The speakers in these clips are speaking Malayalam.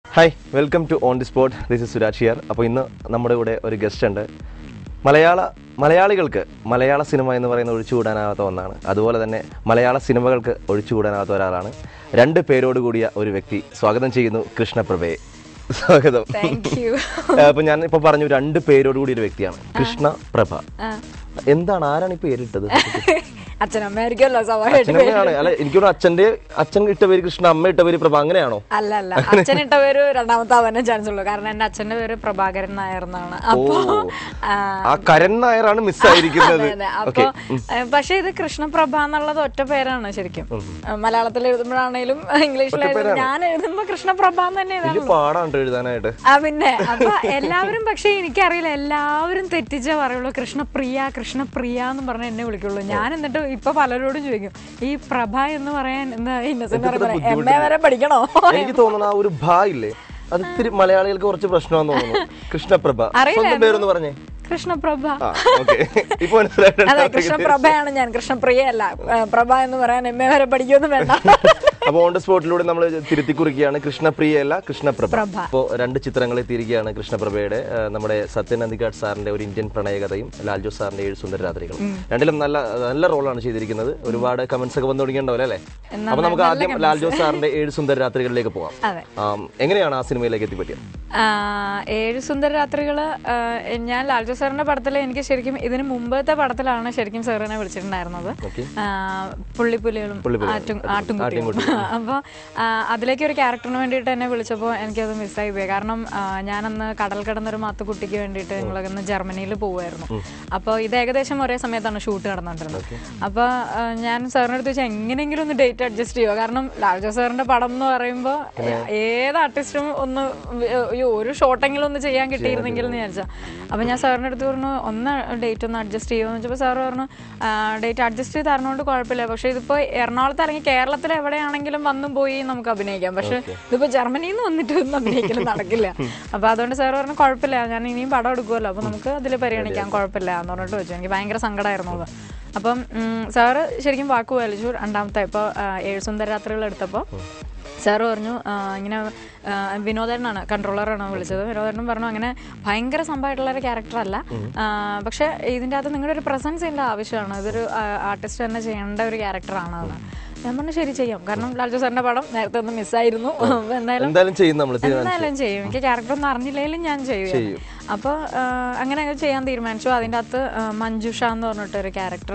Hi welcome to on the spot this is Suraj here അപ്പോൾ ഇന്ന് നമ്മുടെ കൂടെ ഒരു ഗസ്റ്റ് ഉണ്ട് മലയാള മലയാളികൾക്ക് മലയാള സിനിമ എന്ന് പറയുന്ന ഒഴിച്ചുകൂടാനാകാത്ത ഒന്നാണ് അതുപോലെ തന്നെ മലയാള സിനിമകൾക്ക് ഒഴിച്ചുകൂടാനാകാത്ത ഒരാളാണ് രണ്ട് പേരോട് കൂടിയ ഒരു വ്യക്തി സ്വാഗതം ചെയ്യുന്നു കൃഷ്ണപ്രഭയെ സ്വാഗതം താങ്ക് യു അപ്പോൾ ഞാൻ ഇപ്പോൾ പറഞ്ഞു രണ്ട് പേരോട് കൂടിയ ഒരു വ്യക്തിയാണ് കൃഷ്ണപ്രഭ എന്താണ് ആരാണ് ഈ പേരിട്ടത് അച്ഛനമ്മയായിരിക്കുമല്ലോ സ്വാഭാവികമായിട്ട് അച്ഛനമ്മയാണ് അല്ല എനിക്കൊരു അച്ഛന്റെ അച്ഛൻ ഇട്ട പേര് കൃഷ്ണ അമ്മ ഇട്ട പേര് പ്രഭ അങ്ങനെയാണോ അല്ല അല്ല അച്ഛനിട്ട പേര് രണ്ടാമത്തെ അവനെ ചാൻസ് ഉള്ളൂ കാരണം എന്റെ അച്ഛന്റെ പേര് പ്രഭാകരൻ നായർ എന്നാണ് അപ്പൊ ആ, ആ കരൺ നായരാണ് മിസ്സായിരിക്കുന്നത് അതെ, അതെ. അപ്പൊ ഏ, പക്ഷെ ഇത് കൃഷ്ണപ്രഭ എന്നുള്ളത് ഒറ്റ പേരാണ് ശരിക്കും ഏ, മലയാളത്തിൽ എഴുതുമ്പോഴാണേലും ഇംഗ്ലീഷിലായാലും ഞാൻ എഴുതുമ്പോ കൃഷ്ണപ്രഭ എന്ന് തന്നെ വലിയ എഴുതാറുള്ളൂ പാടാണ് എഴുതാനായിട്ട് ആ പിന്നെ അപ്പൊ എല്ലാവരും പക്ഷെ എനിക്കറിയില്ല എല്ലാവരും തെറ്റിച്ചേ പറയുള്ളൂ കൃഷ്ണപ്രിയ കൃഷ്ണപ്രിയ എന്ന് പറഞ്ഞ് എന്നെ വിളിക്കുള്ളൂ ഞാൻ എന്നിട്ട് ഇപ്പൊ പലരോടും ചോദിക്കും ഈ പ്രഭ എന്ന് പറയാൻ എന്താ ഇന്നസെന്റ് പറയുമ്പോൾ എം എ വരെ പഠിക്കണോ എനിക്ക് തോന്നുന്നു ആ ഒരു ഭ ഇല്ലേ അത് ഇത്തിരി മലയാളികൾക്ക് കുറച്ച് പ്രശ്നമാണെന്ന് തോന്നുന്നു കൃഷ്ണപ്രഭ സ്വന്തം പേരൊന്ന് പറഞ്ഞേ കൃഷ്ണപ്രഭ ആ ഓക്കെ ഇപ്പൊ മനസ്സിലായിട്ടുണ്ട് അതെ കൃഷ്ണപ്രഭയാണ് ഞാൻ കൃഷ്ണപ്രിയ അല്ല ഏ, പ്രഭ എന്ന് പറയാൻ എം എ വരെ പഠിക്കൊന്നും വേണ്ട അപ്പൊ ഓൺ ദ സ്പോട്ടിലൂടെ നമ്മൾ തിരുത്തി കുറിക്കുകയാണ് കൃഷ്ണപ്രിയ അല്ല കൃഷ്ണപ്രഭ പ്രഭ. അപ്പോൾ രണ്ട് ചിത്രങ്ങൾ എത്തിയിരിക്കുകയാണ് കൃഷ്ണപ്രഭയുടെ ആ, നമ്മുടെ സത്യൻ അന്തികാട് സാറിന്റെ ഒരു ഇന്ത്യൻ പ്രണയകഥയും ലാൽജോ സാറിന്റെ ഏഴ് സുന്ദര രാത്രികളും രണ്ടിലും നല്ല നല്ല റോളാണ് ചെയ്തിരിക്കുന്നത് ഒരുപാട് കമന്റ്സ് ഒക്കെ വന്നു തുടങ്ങിയിട്ടുണ്ടാവില്ലേ അല്ലേ അപ്പൊ നമുക്ക് ആദ്യം ലാൽജോ സാറിന്റെ ഏഴ് സുന്ദര രാത്രികളിലേക്ക് പോകാം അതെ ആം, എങ്ങനെയാണ് ആ സിനിമയിലേക്ക് എത്തിപ്പറ്റിയത് ആ, ഏഴ് സുന്ദര രാത്രികള് ആ, ഞാൻ ലാൽജോ സാറിന്റെ പടത്തിൽ എനിക്ക് ശരിക്കും ഇതിന് മുമ്പത്തെ പടത്തിലാണ് ശരിക്കും സാറിനെ വിളിച്ചിട്ടുണ്ടായിരുന്നത് Okay. ആ, പുള്ളിപ്പുലികളും ആറ്റും ആട്ടുംകുട്ടികളും അപ്പോൾ അതിലേക്ക് ഒരു ക്യാരക്ടറിന് വേണ്ടിയിട്ട് എന്നെ വിളിച്ചപ്പോൾ എനിക്കത് മിസ്സായി പോയി കാരണം ആ, ഞാനന്ന് കടൽ കിടന്നൊരു മാത്തു കുട്ടിക്ക് വേണ്ടിയിട്ട് ഞങ്ങളൊന്ന് ജർമ്മനിയിൽ പോവായിരുന്നു അപ്പോൾ ഇത് ഏകദേശം ഒരേ സമയത്താണ് ഷൂട്ട് നടന്നുകൊണ്ടിരുന്നത് അപ്പോൾ ഞാൻ സാറിൻ്റെ അടുത്ത് ചോദിച്ചാൽ എങ്ങനെയെങ്കിലും ഒന്ന് ഡേറ്റ് അഡ്ജസ്റ്റ് ചെയ്യുക കാരണം ലാൽജോ സാറിന്റെ പടം എന്ന് പറയുമ്പോൾ ഏത് ആർട്ടിസ്റ്റും ഒന്ന് ഈ ഒരു ഷോട്ടെങ്കിലും ഒന്ന് ചെയ്യാൻ കിട്ടിയിരുന്നെങ്കിൽ എന്ന് വിചാരിച്ചാൽ അപ്പോൾ ഞാൻ സാറിൻ്റെ അടുത്ത് പറഞ്ഞു ഒന്ന് ഡേറ്റ് ഒന്ന് അഡ്ജസ്റ്റ് ചെയ്യുമെന്ന് വെച്ചപ്പോൾ സാറ് പറഞ്ഞു ഡേറ്റ് അഡ്ജസ്റ്റ് ചെയ്ത് തരണോണ്ട് കുഴപ്പമില്ല പക്ഷേ ഇതിപ്പോൾ എറണാകുളത്ത് അല്ലെങ്കിൽ കേരളത്തിൽ എവിടെയാണെങ്കിലും വന്നും പോയി നമുക്ക് അഭിനയിക്കാം പക്ഷേ ഇതിപ്പോൾ ജർമ്മനിയിൽ നിന്ന് വന്നിട്ട് ഒന്നും അഭിനയിക്കലും നടക്കില്ല അപ്പോൾ അതുകൊണ്ട് സാർ പറഞ്ഞു കുഴപ്പമില്ല ഞാൻ ഇനിയും പടം എടുക്കുമല്ലോ അപ്പോൾ നമുക്ക് അതിൽ പരിഗണിക്കാം കുഴപ്പമില്ല എന്ന് പറഞ്ഞിട്ട് വെച്ചു എനിക്ക് ഭയങ്കര സങ്കടമായിരുന്നു അത് അപ്പം ഉം, സാറ് ശരിക്കും വാക്ക് പാലിച്ചു രണ്ടാമത്തെ ഇപ്പോൾ ഏഴ് സുന്ദര രാത്രികൾ എടുത്തപ്പോൾ സാറ് പറഞ്ഞു ആ, ഇങ്ങനെ ആ, വിനോദേട്ടനാണ് കൺട്രോളറാണ് വിളിച്ചത് വിനോദേട്ടൻ പറഞ്ഞു അങ്ങനെ ഭയങ്കര സംഭവമായിട്ടുള്ള ഒരു ക്യാരക്ടർ അല്ല ആ, പക്ഷേ ഇതിൻ്റെ അകത്ത് നിങ്ങളുടെ ഒരു പ്രസൻസ് ഇതിൻ്റെ ആവശ്യമാണ് ഇതൊരു ആർട്ടിസ്റ്റ് തന്നെ ചെയ്യേണ്ട ഒരു ക്യാരക്ടറാണ് അത് ഞാൻ പറഞ്ഞു ശരി ചെയ്യാം കാരണം ലാൽജോ സാറിൻ്റെ പടം നേരത്തെ ഒന്ന് മിസ്സായിരുന്നു അപ്പോൾ എന്തായാലും എന്തായാലും ചെയ്യും നമ്മൾ എന്തായാലും ചെയ്യും എനിക്ക് ക്യാരക്ടർ ഒന്നും അറിഞ്ഞില്ലെങ്കിലും ഞാൻ ചെയ്യും ചെയ്യും. അപ്പോൾ അങ്ങനെ അങ്ങ് ചെയ്യാൻ തീരുമാനിച്ചു അതിൻ്റെ അകത്ത് ആ, മഞ്ജുഷ എന്ന് പറഞ്ഞിട്ടൊരു ക്യാരക്ടർ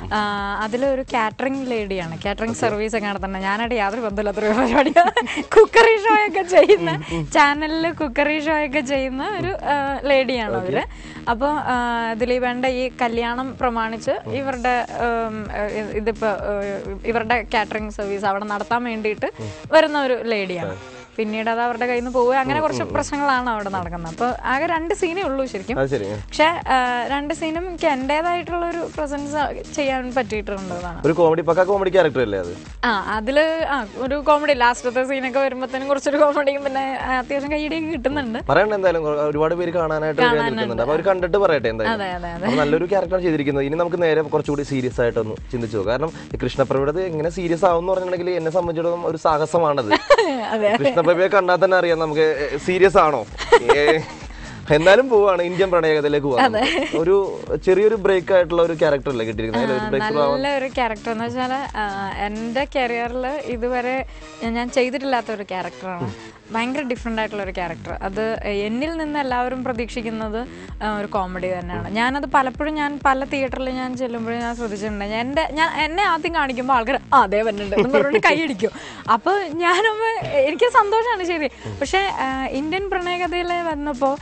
അതിലൊരു കാറ്ററിംഗ് ലേഡിയാണ് കാറ്ററിംഗ് സർവീസ് ഒക്കെ നടത്തുന്നത് ഞാനായിട്ട് യാതൊരു ബന്ധമില്ലാത്തൊരു പരിപാടിയാണ് കുക്കറി ഷോ ഒക്കെ ചെയ്യുന്ന ചാനലിൽ കുക്കറി ഷോ ഒക്കെ ചെയ്യുന്ന ഒരു ലേഡിയാണ് അവര് അപ്പോൾ ദിലീപേണ്ട ഈ കല്യാണം പ്രമാണിച്ച് ഇവരുടെ ഉം, ഏഹ്, ഇതിപ്പോ ഏഹ്, ഇവരുടെ കാറ്ററിംഗ് സർവീസ് അവിടെ നടത്താൻ വേണ്ടിയിട്ട് വരുന്ന ഒരു ലേഡിയാണ് പിന്നീട് അത് അവരുടെ കയ്യിൽ നിന്ന് പോവുക അങ്ങനെ കുറച്ച് പ്രശ്നങ്ങളാണ് അവിടെ നടക്കുന്നത് അപ്പോൾ ആകെ രണ്ട് സീനേ ഉള്ളൂ ശരിക്കും അത് ശരി പക്ഷെ രണ്ട് സീനും എനിക്ക് എൻ്റെതായിട്ടുള്ള ഒരു പ്രസൻസ് ചെയ്യാൻ പറ്റിയിട്ടുള്ളതാണ് ഒരു കോമഡി പക്ക കോമഡി ക്യാരക്ടർ അല്ലേ അത് ആ അതില് ആ ഒരു കോമഡി ലാസ്റ്റത്തെ സീനൊക്കെ വരുമ്പോഴത്തേനും കുറച്ചൊരു കോമഡിയും പിന്നെ ആ, അത്യാവശ്യം കൈയടിയൊക്കെ കിട്ടുന്നുണ്ട് പറയണ്ട എന്തായാലും കൊ- ഒരുപാട് പേര് കാണാനായിട്ട് ready ആയി നിൽക്കുന്നുണ്ട് അപ്പൊ അവർ കണ്ടിട്ട് പറയട്ടെ എന്തായാലും അതെ അതെ അതെ അപ്പൊ നല്ലൊരു ക്യാരക്ടർ ചെയ്തിരിക്കുന്നത് ഇനി നമുക്ക് നേരെ കുറച്ചുകൂടി സീരിയസ് ആയിട്ടൊന്ന് ചിന്തിച്ചു പോകും. കാരണം ഈ കൃഷ്ണപ്രഭയുടെ എങ്ങനെ സീരിയസ് ആവും എന്ന് പറഞ്ഞിട്ടുണ്ടെങ്കിൽ എന്നെ സംബന്ധിച്ചിടത്തോളം ഒരു സാഹസമാണത് അതെ കൃഷ്ണപ്രഭയെ കണ്ടാൽ തന്നെ അറിയാം നമുക്ക് സീരിയസ് ആണോ ഏ, എന്നാലും പോവാണ് ഇന്ത്യൻ പ്രണയകഥയിലേക്ക് പോവാണ് ഒരു ചെറിയൊരു ബ്രേക്ക് ആയിട്ടുള്ള ഒരു ക്യാരക്ടർ അല്ലേ കിട്ടിയിരിക്കുന്നത് ഒരു ബ്രേക്ക് നല്ല ഒരു ക്യാരക്ടർ എന്ന് വെച്ചാൽ എൻ്റെ കരിയറിൽ ഇതുവരെ ഞാൻ ചെയ്തിട്ടില്ലാത്ത ഒരു ക്യാരക്ടറാണ് ഭയങ്കര ഡിഫറെൻ്റ് ആയിട്ടുള്ള ഒരു ക്യാരക്ടർ അത് എന്നിൽ നിന്ന് എല്ലാവരും പ്രതീക്ഷിക്കുന്നത് ആ, ഒരു കോമഡി തന്നെയാണ് ഞാനത് പലപ്പോഴും ഞാൻ പല തിയേറ്ററിൽ ഞാൻ ചെല്ലുമ്പോഴും ഞാൻ ശ്രദ്ധിച്ചിട്ടുണ്ട് ഞാൻ എൻ്റെ ഞാൻ എന്നെ ആദ്യം കാണിക്കുമ്പോൾ ആൾക്കാർ ആ അതേ വരുന്നുണ്ട് എന്ന് പറഞ്ഞിട്ട് കൈയടിക്കും അപ്പോൾ ഞാനപ്പോൾ എനിക്ക് സന്തോഷമാണ് ശരി പക്ഷേ ആ, ഇന്ത്യൻ പ്രണയകഥയിൽ വന്നപ്പോൾ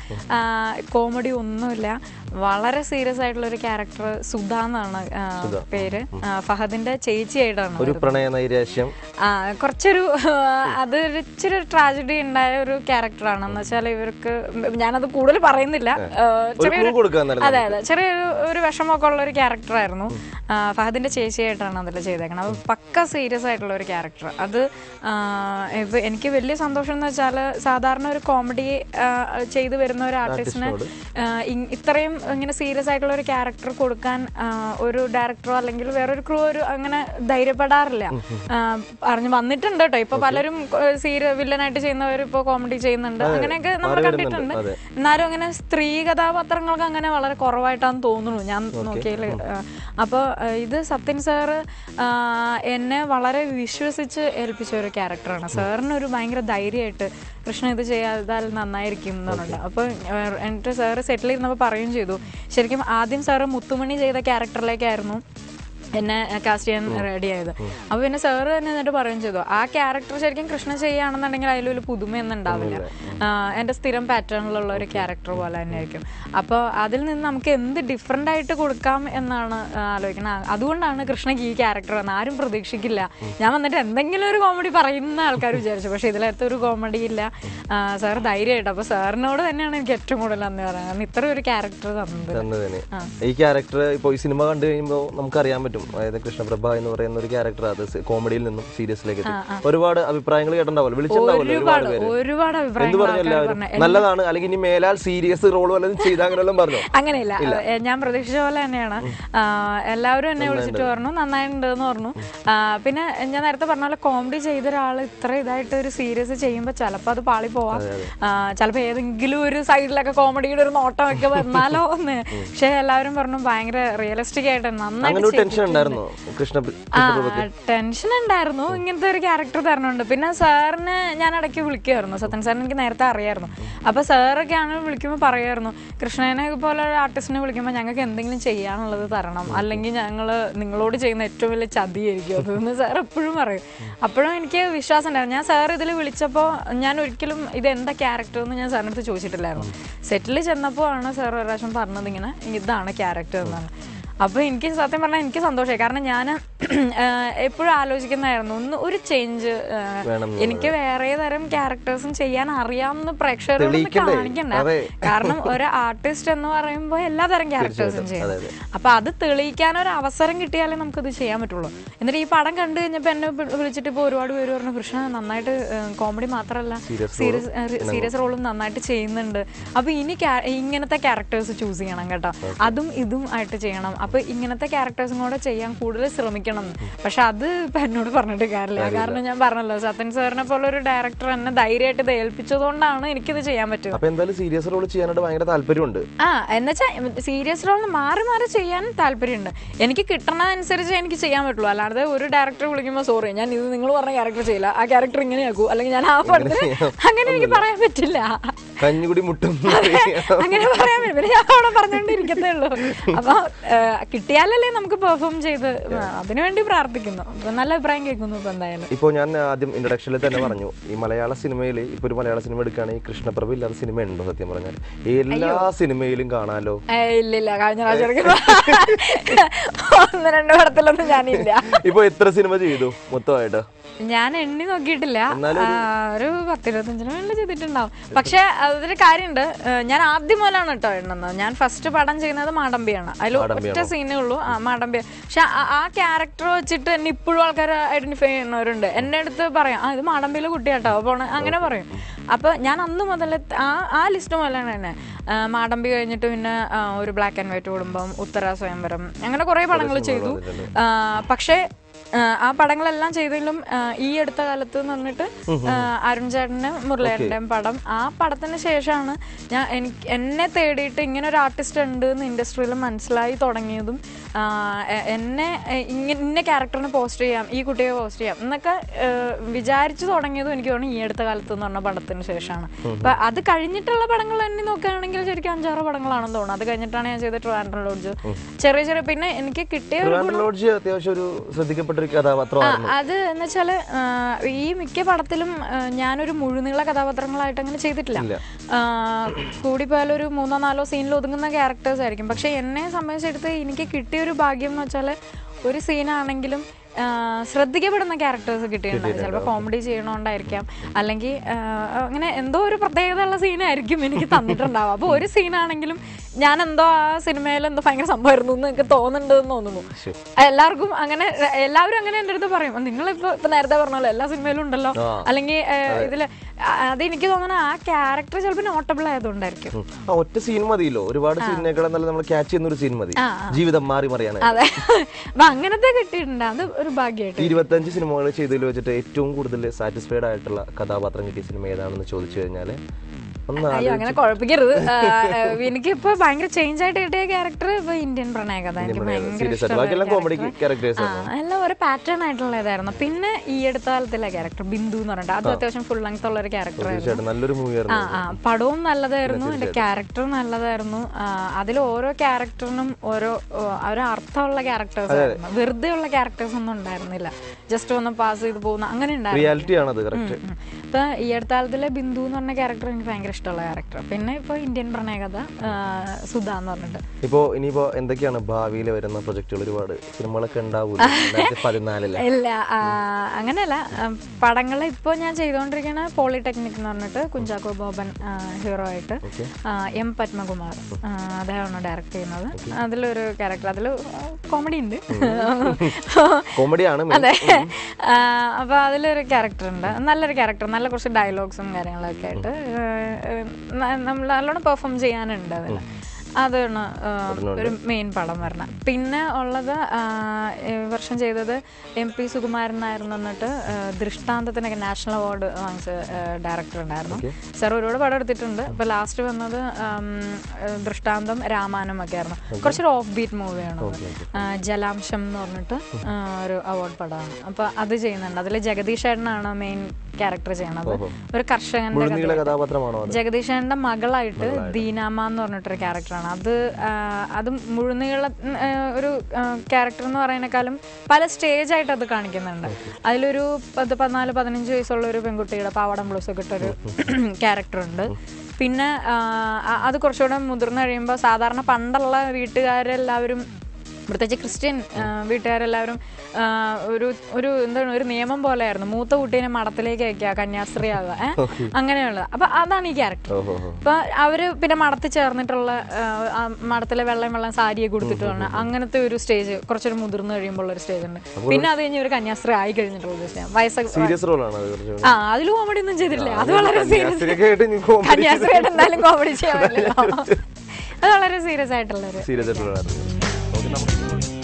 കോമഡി ഒന്നുമില്ല വളരെ സീരിയസ് ആയിട്ടുള്ള ഒരു ക്യാരക്ടർ സുധ എന്നാണ് ആ, പേര് ആ, ഫഹദിന്റെ ചേച്ചിയായിട്ടാണ് ഒരു പ്രണയ നൈരാശ്യം ആ കുറച്ചൊരു അത് ഒരു ഇച്ചിരി ഒരു ട്രാജഡി ഉണ്ടായ ഒരു ക്യാരക്ടറാണ് എന്ന് വെച്ചാൽ ഇവർക്ക് ഞാനത് കൂടുതൽ പറയുന്നില്ല ആ, ഒരു ചെറിയൊരു ക്ലൂ കൊടുക്കുക എന്നാലും അതെ അതെ ചെറിയൊരു ഒരു വിഷമമൊക്കെ ഉള്ള ഒരു ക്യാരക്ടറായിരുന്നു ഫഹദിന്റെ ചേച്ചിയായിട്ടാണ് അതിൽ ചെയ്തേക്കുന്നത് അത് പക്ക സീരിയസ് ആയിട്ടുള്ള ഒരു ക്യാരക്ടർ അത് ആ, ഇപ്പൊ എനിക്ക് വലിയ സന്തോഷം എന്ന് വെച്ചാൽ സാധാരണ ഒരു കോമഡി ചെയ്തു വരുന്ന ഒരു ആർട്ടിസ്റ്റിന് ഇത്രയും ഇങ്ങനെ സീരിയസ് ആയിട്ടുള്ള ഒരു ക്യാരക്ടർ കൊടുക്കാൻ ആ, ഒരു ഡയറക്ടറോ അല്ലെങ്കിൽ വേറൊരു ക്രൂ ഒരു അങ്ങനെ ധൈര്യപ്പെടാറില്ല ആ, പറഞ്ഞു വന്നിട്ടുണ്ട് കേട്ടോ ഇപ്പൊ പലരും സീരിയ വില്ലനായിട്ട് ചെയ്യുന്നവർ ഇപ്പൊ കോമഡി ചെയ്യുന്നുണ്ട് അങ്ങനെയൊക്കെ നമ്മൾ കണ്ടിട്ടുണ്ട് അതെ. എന്നാലും അങ്ങനെ സ്ത്രീ കഥാപാത്രങ്ങൾക്ക് അങ്ങനെ വളരെ കുറവായിട്ടാന്ന് തോന്നുന്നു ഞാൻ നോക്കിയാൽ അപ്പോൾ ഇത് സത്യൻ സാറ് എന്നെ വളരെ വിശ്വസിച്ച് ഏൽപ്പിച്ച ഒരു ക്യാരക്ടറാണ് സാറിന് ഒരു ഭയങ്കര ധൈര്യമായിട്ട് കൃഷ്ണ ഇത് ചെയ്യാതാൽ നന്നായിരിക്കും എന്നുണ്ട് അപ്പോൾ എന്നിട്ട് സാറ് സെറ്റിൽ ഇരുന്നപ്പോൾ പറയുകയും ചെയ്തു ശരിക്കും ആദ്യം സാറ് മുത്തുമണി ചെയ്ത ക്യാരക്ടറിലേക്കായിരുന്നു എന്നെ കാസ്റ്റ് ചെയ്യാൻ റെഡി ആയത് അപ്പോൾ പിന്നെ സാറ് തന്നെ എന്നിട്ട് പറയുകയും ചെയ്തു ആ ക്യാരക്ടർ ശരിക്കും കൃഷ്ണ ചെയ്യുകയാണെന്നുണ്ടെങ്കിൽ അതിലൊരു പുതുമയൊന്നും ഉണ്ടാവില്ല ആഹ് എൻ്റെ സ്ഥിരം പാറ്റേണിലുള്ള ഒരു ക്യാരക്ടർ പോലെ തന്നെയായിരിക്കും അപ്പോൾ അതിൽ നിന്ന് നമുക്ക് എന്ത് ഡിഫറെൻ്റ് ആയിട്ട് കൊടുക്കാം എന്നാണ് ആലോചിക്കുന്നത് അതുകൊണ്ടാണ് കൃഷ്ണയ്ക്ക് ഈ ക്യാരക്ടർ വന്നത് ആരും പ്രതീക്ഷിക്കില്ല ഞാൻ വന്നിട്ട് എന്തെങ്കിലും ഒരു കോമഡി പറയുന്ന ആൾക്കാർ വിചാരിച്ചു പക്ഷേ ഇതിലത്തെ ഒരു കോമഡി ഇല്ല സാർ ധൈര്യമായിട്ട് അപ്പോൾ സാറിനോട് തന്നെയാണ് എനിക്ക് ഏറ്റവും കൂടുതൽ നന്ദി പറയുന്നത് കാരണം ഇത്ര ഒരു ക്യാരക്ടർ തന്നത് തന്നതിന് ഈ ക്യാരക്ടർ ഇപ്പോൾ ഈ സിനിമ കണ്ടു കഴിയുമ്പോൾ നമുക്കറിയാൻ പറ്റും അതായത് കൃഷ്ണപ്രഭ എന്ന് പറയുന്ന ഒരു ക്യാരക്ടർ അത് കോമഡിയിൽ നിന്നും സീരിയസിലേക്ക് എത്തി ഒരുപാട് അഭിപ്രായങ്ങൾ കേട്ടിട്ടുണ്ടാവില്ല വിളിച്ചിട്ടുണ്ടാവില്ല ഒരുപാട് ഒരുപാട് പേര് ഒരുപാട് എന്ത് അഭിപ്രായങ്ങൾ പറഞ്ഞു ആൾക്കാർ എല്ലാവരും പറഞ്ഞു നല്ലതാണ് അല്ലെങ്കിൽ ഇനി മേലാൽ സീരിയസ് റോൾ വല്ലതും ചെയ്താൽ അങ്ങനെയെല്ലാം പറഞ്ഞോ അങ്ങനെയില്ല ഏ, ഞാൻ പ്രതീക്ഷിച്ച പോലെ തന്നെയാണ് ആ, എല്ലാവരും എന്നെ വിളിച്ചിട്ട് പറഞ്ഞു നന്നായിട്ടുണ്ട് എന്ന് പറഞ്ഞു ആ, പിന്നെ ഞാൻ നേരത്തെ പറഞ്ഞ പോലെ കോമഡി ചെയ്ത ഒരാൾ ഇത്ര ഇതായിട്ട് ഒരു സീരിയസ് ചെയ്യുമ്പോൾ ചിലപ്പോൾ അത് പാളി പോവാം ചിലപ്പോൾ ഏതെങ്കിലും ഒരു സൈഡിലൊക്കെ കോമഡിയുടെ ഒരു നോട്ടമൊക്കെ വന്നാലോ എന്ന് പക്ഷെ എല്ലാവരും പറഞ്ഞു ഭയങ്കര റിയലിസ്റ്റിക് ആയിട്ട് അങ്ങനെ നന്നായിട്ട് ഒരു ടെൻഷൻ ഉണ്ടായിരുന്നോ കൃഷ്ണ ആ ടെൻഷൻ ഉണ്ടായിരുന്നു ഇങ്ങനത്തെ ഒരു ക്യാരക്ടർ തരണുണ്ട് പിന്നെ സാറിന് ഞാൻ ഇടയ്ക്ക് വിളിക്കുമായിരുന്നു സത്യൻ സാറിന് എനിക്ക് നേരത്തെ അറിയായിരുന്നു അപ്പൊ സാറൊക്കെ ആണ് വിളിക്കുമ്പോൾ പറയായിരുന്നു കൃഷ്ണനെ പോലെ ഒരു ആർട്ടിസ്റ്റിനെ വിളിക്കുമ്പോൾ ഞങ്ങൾക്ക് എന്തെങ്കിലും ചെയ്യാനുള്ളത് തരണം അല്ലെങ്കിൽ ഞങ്ങൾ നിങ്ങളോട് ചെയ്യുന്ന ഏറ്റവും വലിയ ചതിയായിരിക്കും അതെന്ന് സാർ എപ്പോഴും പറയും അപ്പോഴും എനിക്ക് വിശ്വാസം ഉണ്ടായിരുന്നു ഞാൻ സാർ ഇതിൽ വിളിച്ചപ്പോൾ ഞാൻ ഒരിക്കലും ഇത് എന്താ ക്യാരക്ടർ എന്ന് ഞാൻ സാറിനടുത്ത് ചോദിച്ചിട്ടില്ലായിരുന്നു സെറ്റിൽ ചെന്നപ്പോൾ ആണ് സാർ ഒരു പ്രാവശ്യം പറഞ്ഞത് ഇങ്ങനെ ഇതാണ് ക്യാരക്ടർ എന്നാണ് അപ്പോൾ എനിക്ക് സത്യം പറഞ്ഞാൽ എനിക്ക് സന്തോഷമായി കാരണം ഞാൻ എപ്പോഴും ആലോചിക്കുന്നതായിരുന്നു ഒന്ന് ഒരു ചേഞ്ച് വേണം എനിക്ക് വേറെ തരം ക്യാരക്ടേഴ്സും ചെയ്യാൻ അറിയാമെന്ന് പ്രേക്ഷകരോട് തെളിയിക്കണ്ടേ? കാണിക്കണ്ട അതെ. കാരണം ഒരു ആർട്ടിസ്റ്റ് എന്ന് പറയുമ്പോൾ എല്ലാ തരം ക്യാരക്ടേഴ്സും ചെയ്യും അതെ, അതെ. അപ്പൊ അത് തെളിയിക്കാൻ ഒരു അവസരം കിട്ടിയാലേ നമുക്കത് ചെയ്യാൻ പറ്റുള്ളൂ എന്നിട്ട് ഈ പടം കണ്ടു കഴിഞ്ഞപ്പോൾ എന്നെ വി- വിളിച്ചിട്ട് ഇപ്പോൾ ഒരുപാട് പേര് പറഞ്ഞു കൃഷ്ണ നന്നായിട്ട് കോമഡി മാത്രമല്ല Serious സീരിയസ് സീരിയസ് റോളും നന്നായിട്ട് ചെയ്യുന്നുണ്ട് അപ്പൊ ഇനി ക്യാ- ഇങ്ങനത്തെ ക്യാരക്ടേഴ്സ് ചൂസ് ചെയ്യണം കേട്ടോ അതും ഇതും ആയിട്ട് ചെയ്യണം അപ്പൊ ഇങ്ങനത്തെ ക്യാരക്ടേഴ്സും കൂടെ ചെയ്യാൻ കൂടുതൽ ശ്രമിക്കണം എന്ന്. പക്ഷെ അത് ഇപ്പൊ എന്നോട് പറഞ്ഞിട്ട് കാര്യമില്ല കാരണം ഞാൻ പറഞ്ഞല്ലോ സത്യൻ സാറിനെ പോലെ ഒരു ഡയറക്ടർ എന്നെ ധൈര്യമായിട്ട് ഇത് ഏൽപ്പിച്ചതുകൊണ്ടാണ് എനിക്കിത് ചെയ്യാൻ പറ്റുക അപ്പൊ എന്തായാലും സീരിയസ് റോൾ ചെയ്യാനായിട്ട് ഭയങ്കര താല്പര്യമുണ്ട് ആ എന്നുവെച്ചാൽ സീരിയസ് റോൾ മാറി മാറി ചെയ്യാൻ താല്പര്യമുണ്ട് എനിക്ക് കിട്ടണതനുസരിച്ച് എനിക്ക് ചെയ്യാൻ പറ്റുള്ളൂ അല്ലാതെ ഒരു ഡയറക്ടർ വിളിക്കുമ്പോൾ സോറി ഞാൻ ഇത് നിങ്ങൾ പറഞ്ഞ ക്യാരക്ടർ ചെയ്യില്ല ആ ക്യാരക്ടർ ഇങ്ങനെയാക്കൂ അല്ലെങ്കിൽ ഞാൻ ആ പടത്തിൽ അങ്ങനെ എനിക്ക് പറയാൻ പറ്റില്ല കഞ്ഞുകുടി മുട്ടും അങ്ങനെ പറയാൻ പറ്റില്ല പിന്നെ ഞാൻ അവിടെ പറഞ്ഞുകൊണ്ടിരിക്കത്തേ ഉള്ളൂ അപ്പൊ ഏഹ്, കിട്ടിയാലല്ലേ നമുക്ക് പെർഫോം ചെയ്ത് അതിനുവേണ്ടി പ്രാർത്ഥിക്കുന്നു അപ്പൊ നല്ല അഭിപ്രായം കേൾക്കുന്നു ഇപ്പൊ എന്തായാലും ഇപ്പോൾ ഞാൻ ആദ്യം ഇൻട്രഡക്ഷനിൽ തന്നെ പറഞ്ഞു ഈ മലയാള സിനിമയിൽ ഇപ്പോൾ ഒരു മലയാള സിനിമ എടുക്കുകയാണെങ്കിൽ കൃഷ്ണപ്രഭ ഇല്ലാത്ത സിനിമ ഉണ്ടോ സത്യം പറഞ്ഞാൽ എല്ലാ സിനിമയിലും കാണാലോ ഏയ് ഇല്ലില്ല കഴിഞ്ഞ പ്രാവശ്യം ഇറങ്ങിയപ്പോ ഒന്ന് രണ്ട് പടത്തിലൊന്നും ഞാനില്ല ഇപ്പൊ എത്ര സിനിമ ചെയ്തു മൊത്തമായിട്ട് ഞാൻ എണ്ണി നോക്കിയിട്ടില്ല ആ, ഒരു പത്തിരുപത്തഞ്ചിന് വേണ്ടി ചെയ്തിട്ടുണ്ടാവും പക്ഷെ അതൊരു കാര്യമുണ്ട് ഏഹ് ഞാൻ ആദ്യം മുതലാണ് കേട്ടോ എണ്ണുന്നത് ഞാൻ ഫസ്റ്റ് പടം ചെയ്യുന്നത് മാടമ്പിയാണ് അതിൽ ഒറ്റ സീനേ ഉള്ളൂ ആ മാടമ്പി പക്ഷെ ആ- ആ ക്യാരക്ടർ വെച്ചിട്ട് എന്നെ ഇപ്പോഴും ആൾക്കാർ ഐഡന്റിഫൈ ചെയ്യുന്നവരുണ്ട് എൻ്റെ അടുത്ത് പറയാം ആ ഇത് മാടമ്പിയിലെ കുട്ടിയാട്ടോ അപ്പോൾ അങ്ങനെ പറയും അപ്പോൾ ഞാൻ അന്ന് മുതൽ ആ ആ ലിസ്റ്റ് മുതലാണ് തന്നെ ആ, മാടമ്പി കഴിഞ്ഞിട്ട് പിന്നെ ആ, ഒരു ബ്ലാക്ക് ആൻഡ് വൈറ്റ് കുടുംബം ഉത്തര സ്വയംവരം അങ്ങനെ കുറേ പടങ്ങൾ ചെയ്തു ആ, പക്ഷേ ആ, ആ പടങ്ങളെല്ലാം ചെയ്തെങ്കിലും ആ, ഈ അടുത്ത കാലത്ത് എന്ന് പറഞ്ഞിട്ട് ആ, അരുൺ ചേട്ടൻ്റെ മുരളീധരൻ്റെയും പടം ആ പടത്തിന് ശേഷമാണ് ഞാൻ എനിക്ക് എന്നെ തേടിയിട്ട് ഇങ്ങനെ ഒരു ആർട്ടിസ്റ്റ് ഉണ്ട് എന്ന് ഇൻഡസ്ട്രിയിൽ മനസ്സിലായി തുടങ്ങിയതും ആ, എ- എന്നെ എ- ഇങ്ങനെ ഇന്ന ക്യാരക്ടറിനെ പോസ്റ്റ് ചെയ്യാം ഈ കുട്ടിയെ പോസ്റ്റ് ചെയ്യാം എന്നൊക്കെ ഏ, വിചാരിച്ചു തുടങ്ങിയതും എനിക്ക് തോന്നുന്നു ഈ അടുത്ത കാലത്ത് എന്ന് പറഞ്ഞ പടത്തിന് ശേഷമാണ് അപ്പൊ അത് കഴിഞ്ഞിട്ടുള്ള പടങ്ങൾ എണ്ണി നോക്കുകയാണെങ്കിൽ ശരിക്കും അഞ്ചാറ് പടങ്ങളാണെന്ന് തോന്നുന്നു അത് കഴിഞ്ഞിട്ടാണ് ഞാൻ ചെയ്ത ട്രിവാൻഡ്രം ലോഡ്ജ് ചെറിയ ചെറിയ പിന്നെ എനിക്ക് കിട്ടിയ ഒരു ട്രിവാൻഡ്രം ലോഡ്ജ് അത്യാവശ്യം ഒരു ശ്രദ്ധിക്കപ്പെട്ട ഒരു കഥാപാത്രമായിരുന്നു അത് എന്ന് വെച്ചാല് ആ, ഈ മിക്ക പടത്തിലും ആ, ഞാനൊരു മുഴുനീള കഥാപാത്രങ്ങളായിട്ട് അങ്ങനെ ചെയ്തിട്ടില്ല ഇല്ല. ആ, കൂടിപ്പോയാൽ ഒരു മൂന്നോ നാലോ സീനിൽ ഒതുങ്ങുന്ന ക്യാരക്ടേഴ്സ് ആയിരിക്കും പക്ഷെ എന്നെ സംബന്ധിച്ചെടുത്ത് എനിക്ക് കിട്ടിയ ഒരു ഭാഗ്യം എന്ന് വെച്ചാൽ ഒരു സീനാണെങ്കിലും ആ, ശ്രദ്ധിക്കപ്പെടുന്ന ക്യാരക്ടേഴ്സ് കിട്ടിയിട്ടുണ്ടാവും ചിലപ്പോൾ കോമഡി ചെയ്യണോണ്ടായിരിക്കാം അല്ലെങ്കിൽ ആ, അങ്ങനെ എന്തോ ഒരു പ്രത്യേകതയുള്ള സീനായിരിക്കും എനിക്ക് തന്നിട്ടുണ്ടാവും അപ്പോൾ ഒരു സീനാണെങ്കിലും ഞാൻ എന്തോ ആ സിനിമയിൽ എന്തോ ഭയങ്കര സംഭവമായിരുന്നു എന്ന് എനിക്ക് തോന്നുന്നുണ്ടെന്ന് തോന്നുന്നു ശരി. എല്ലാവർക്കും അങ്ങനെ എല്ലാവരും അങ്ങനെ എൻ്റെ അടുത്ത് പറയും നിങ്ങളിപ്പോ ഇപ്പൊ നേരത്തെ പറഞ്ഞല്ലോ എല്ലാ സിനിമയിലും ഉണ്ടല്ലോ ആ. അല്ലെങ്കിൽ ഇതില് ആ, അതെനിക്ക് തോന്നുന്നു ആ ക്യാരക്ടർ ചിലപ്പോൾ നോട്ടബിൾ ആയതുകൊണ്ടായിരിക്കും ഉം. ആ ഒറ്റ സീൻ മതിയല്ലോ ഒരുപാട് സീനിനേക്കാളും നല്ല നമ്മൾ ക്യാച്ച് ചെയ്യുന്ന ഒരു സീൻ മതി ആ, ജീവിതം മാറി മറിയാണ് അതെ അപ്പൊ അങ്ങനത്തെ കിട്ടിയിട്ടുണ്ട് അത് ഒരു ഭാഗ്യമായിട്ട് ഇരുപത്തഞ്ച് സിനിമകൾ ചെയ്തതിൽ വെച്ചിട്ട് ഏറ്റവും കൂടുതൽ സാറ്റിസ്ഫൈഡ് ആയിട്ടുള്ള കഥാപാത്രം കിട്ടിയ സിനിമ ഏതാണെന്ന് ചോദിച്ചു കഴിഞ്ഞാൽ ഒന്ന് അയ്യോ അങ്ങനെ കുഴപ്പിക്കരുത് ആ, ആ, എനിക്ക് ഇപ്പൊ ഭയങ്കര ചേഞ്ച് ആയിട്ട് കിട്ടിയ ക്യാരക്ടർ ഇപ്പൊ ഇന്ത്യൻ പ്രണയകഥ എനിക്ക് ഭയങ്കര സീരിയസ് ആയിട്ട് ബാക്കിയെല്ലാം കോമഡി ക്യാരക്ടേഴ്സ് ആ എല്ലാം ഒരു പാറ്റേൺ ആയിട്ടുള്ളതായിരുന്നു പിന്നെ ഈ അടുത്ത കാലത്തിലെ ക്യാരക്ടർ ബിന്ദു എന്ന് പറഞ്ഞിട്ട് അത് അത്യാവശ്യം ഫുൾ ലെങ്ത് ഉള്ള ഒരു ക്യാരക്ടർ ആയിരുന്നു തീർച്ചയായിട്ടും നല്ലൊരു മൂവി ആ ആയിരുന്നു ആ പടവും നല്ലതായിരുന്നു എന്റെ ക്യാരക്ടറും നല്ലതായിരുന്നു അതിൽ ഓരോ ക്യാരക്ടറിനും ഓരോ ഓ, ഒരു അർത്ഥമുള്ള ക്യാരക്ടേഴ്സ് ആയിരുന്നു വെറുതെ ഉള്ള ക്യാരക്ടേഴ്സ് ഒന്നും ഉണ്ടായിരുന്നില്ല ജസ്റ്റ് ഒന്ന് പാസ് ചെയ്ത് പോകുന്ന അങ്ങനെ ഉണ്ടായിരുന്നു റിയാലിറ്റി ആണത് കറക്റ്റ് ഉം. ഇപ്പൊ ഈ അടുത്ത കാലത്തിലെ ബിന്ദു എന്ന് പറഞ്ഞ ക്യാരക്ടർ എനിക്ക് ഭയങ്കര ഇഷ്ടമുള്ള ക്യാരക്ടർ പിന്നെ ഇപ്പൊ ഇന്ത്യൻ പ്രണയകഥ ആ, സുധ എന്ന് പറഞ്ഞിട്ട് ഇപ്പോ ഇനിയിപ്പോ എന്തൊക്കെയാണ് ഭാവിയിൽ വരുന്ന പ്രൊജക്ടുകൾ ഒരുപാട് സിനിമകളൊക്കെ ഉണ്ടാവൂല്ലോ രണ്ടായിരത്തി പതിനാലില് ഇല്ല ആ, അങ്ങനെയല്ല പടങ്ങൾ ഇപ്പോൾ ഞാൻ ചെയ്തുകൊണ്ടിരിക്കുന്ന പോളിടെക്നിക് എന്ന് പറഞ്ഞിട്ട് കുഞ്ചാക്കോ ബോബൻ ഹീറോ ആയിട്ട് ആ, എം പത്മകുമാർ ആ, അദ്ദേഹമാണ് ഡയറക്റ്റ് ചെയ്യുന്നത് അതിലൊരു ക്യാരക്ടർ അതിൽ കോമഡി ഉണ്ട് കോമഡിയാണ് അതെ ആ, അപ്പൊ അതിലൊരു ക്യാരക്ടർ ഉണ്ട് നല്ലൊരു ക്യാരക്ടർ നല്ല കുറച്ച് ഡയലോഗ്സും കാര്യങ്ങളൊക്കെ ആയിട്ട് നമ്മൾ നല്ലോണം പെർഫോം ചെയ്യാനുണ്ട് അതിൽ അതാണ് ആ, ഒരു മെയിൻ പടം വരണം പിന്നെ ഉള്ളത് ആ, ഈ വർഷം ചെയ്തത് എം പി സുകുമാരൻ നായർ എന്ന് പറഞ്ഞിട്ട് ആ, ദൃഷ്ടാന്തത്തിനൊക്കെ നാഷണൽ അവാർഡ് വാങ്ങിച്ച ഡയറക്ടർ ഉണ്ടായിരുന്നു സാർ ഒരുപാട് പടം എടുത്തിട്ടുണ്ട് ഇപ്പൊ ലാസ്റ്റ് വന്നത് ആം, ആ, ദൃഷ്ടാന്തം രാമാനം ഒക്കെ ആയിരുന്നു കുറച്ചൊരു ഓഫ് ബീറ്റ് മൂവിയാണ് ആ, ജലാംശം എന്ന് പറഞ്ഞിട്ട് ആ, ഒരു അവാർഡ് പടമാണ് അപ്പൊ അത് ചെയ്യുന്നുണ്ട് അതിൽ ജഗദീഷ് ഏട്ടനാണ് മെയിൻ ക്യാരക്ടർ ചെയ്യണത് ഒരു കർഷകന്റെ മുഴുനീള കഥാപാത്രമാണോ അത് ജഗദീഷ് ഏട്ടന്റെ മകളായിട്ട് ദീനാമ എന്ന് പറഞ്ഞിട്ടൊരു ക്യാരക്ടറാണ് അത് ആ, അത് മുഴുനീള ആ, ഒരു ക്യാരക്ടർ എന്ന് പറയുന്നേക്കാളും പല സ്റ്റേജ് ആയിട്ട് അത് കാണിക്കുന്നുണ്ട് അതിലൊരു പത്ത് പതിനാല് പതിനഞ്ച് വയസ്സുള്ള ഒരു പെൺകുട്ടിയുടെ പാവാടം ബ്ലൗസ് ഒക്കെ ഇട്ടൊരു ക്യാരക്ടർ ഉണ്ട് പിന്നെ ആ, അ- അത് കുറച്ചുകൂടെ മുതിർന്നു കഴിയുമ്പോൾ സാധാരണ പണ്ടുള്ള വീട്ടുകാരെല്ലാവരും പ്രത്യേകിച്ച് ക്രിസ്ത്യൻ ആ, വീട്ടുകാരെല്ലാവരും ആ, ഒരു ഒരു എന്താണ് ഒരു നിയമം പോലെയായിരുന്നു മൂത്ത കുട്ടീനെ മഠത്തിലേക്ക് അയക്കുക കന്യാസ്ത്രീ ആകുക ഏഹ് അങ്ങനെയുള്ള അപ്പൊ അതാണ് ഈ ക്യാരക്ടർ ഓഹോ അപ്പൊ അവര് പിന്നെ മടത്തിൽ ചേർന്നിട്ടുള്ള ആ, ആ മടത്തിലെ വെള്ളം വെള്ളം സാരിയെ കൊടുത്തിട്ട് വന്ന അങ്ങനത്തെ ഒരു സ്റ്റേജ് കുറച്ചൊരു മുതിർന്നു കഴിയുമ്പോൾ ഒരു സ്റ്റേജ് ഉണ്ട് പിന്നെ അത് കഴിഞ്ഞ് ഒരു കന്യാസ്ത്രീ ആയി കഴിഞ്ഞിട്ടുള്ള ഒരു സ്റ്റേജ് വയസ്സൊക്കെ സീരിയസ് റോളാണ് അത് കുറച്ച് ആ അതിൽ കോമഡി ഒന്നും ചെയ്തിട്ടില്ല അത് വളരെ സീരിയസ് കന്യാസ്ത്രീയൊക്കെ ആയിട്ട് നീ comedy കന്യാസ്ത്രീയായിട്ട് എന്തായാലും കോമഡി ചെയ്യാൻ പറ്റില്ല അത് വളരെ സീരിയസ് ആയിട്ടുള്ള ഒരു സീരിയസ് ആയിട്ടുള്ള ഓക്കെ നമുക്ക്